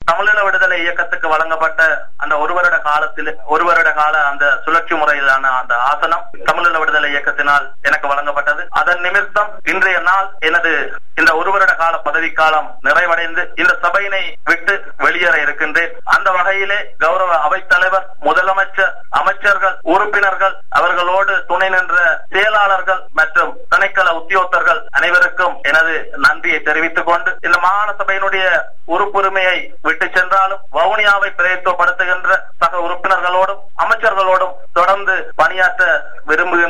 தமிழீழ விடுதலை இயக்கத்துக்கு வழங்கப்பட்ட அந்த ஒரு வருட காலத்தில் ஒரு வருட கால அந்த சுழற்சி முறையிலான அந்த ஆசனம் தமிழீழ விடுதலை இயக்கத்தினால் எனக்கு வழங்கப்பட்டது அதன் நிமித்தம் இன்றைய நாள் எனது இந்த ஒரு வருட கால பதவிக்காலம் நிறைவடைந்து இந்த சபையினை விட்டு வெளியேற இருக்கின்றேன் அந்த வகையிலே கௌரவ அவைத்தலைவர் முதலமைச்சர் அமைச்சர்கள் உறுப்பினர்கள் அவர்களோடு துணை நின்ற செயலாளர்கள் மற்றும் திணைக்கள உத்தியோகத்தர்கள் அனைவருக்கும் எனது நன்றியை தெரிவித்துக் கொண்டு இந்த மாகாண சபையினுடைய உறுப்புரிமையை விட்டு சென்றாலும் வவுனியாவை பிரதித்துவப்படுத்துகின்ற சக உறுப்பினர்களோடும் அமைச்சர்களோடும் தொடர்ந்து பணியாற்ற விரும்புகின்ற